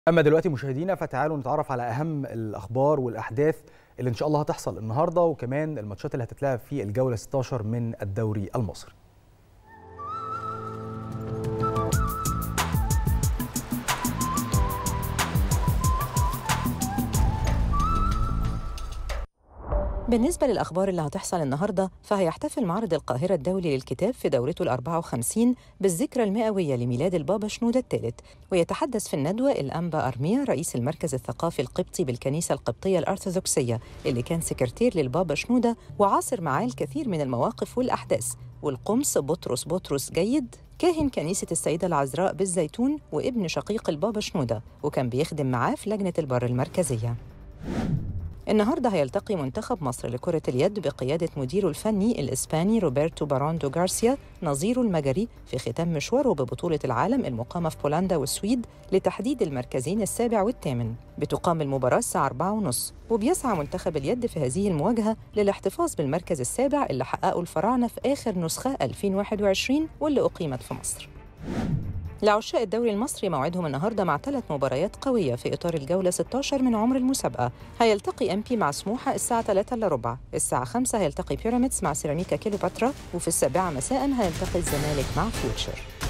اما دلوقتي مشاهدينا فتعالوا نتعرف على اهم الاخبار والاحداث اللي ان شاء الله هتحصل النهارده وكمان الماتشات اللي هتتلعب في الجوله 16 من الدوري المصري بالنسبة للأخبار اللي هتحصل النهاردة فهيحتفل معرض القاهرة الدولي للكتاب في دورته الأربعة وخمسين بالذكرى المئوية لميلاد البابا شنودة الثالث ويتحدث في الندوة الأنبا أرميا رئيس المركز الثقافي القبطي بالكنيسة القبطية الأرثوذكسية اللي كان سكرتير للبابا شنودة وعاصر معاه الكثير من المواقف والأحداث والقمص بطرس بطرس جيد كاهن كنيسة السيدة العذراء بالزيتون وابن شقيق البابا شنودة وكان بيخدم معاه في لجنة البر المركزية النهارده هيلتقي منتخب مصر لكرة اليد بقيادة مديره الفني الإسباني روبرتو باراندو غارسيا نظيره المجري في ختام مشواره ببطولة العالم المقامة في بولندا والسويد لتحديد المركزين السابع والثامن بتقام المباراة الساعة 4:30 وبيسعى منتخب اليد في هذه المواجهة للاحتفاظ بالمركز السابع اللي حققه الفراعنة في آخر نسخة 2021 واللي أقيمت في مصر لعشاق الدوري المصري موعدهم النهارده مع ثلاث مباريات قويه في اطار الجوله 16 من عمر المسابقه هيلتقي ام بي مع سموحه الساعه 3 الا ربع الساعه 5 هيلتقي بيراميدز مع سيراميكا كيلوباترا وفي السابعه مساء هيلتقي الزمالك مع فيوتشر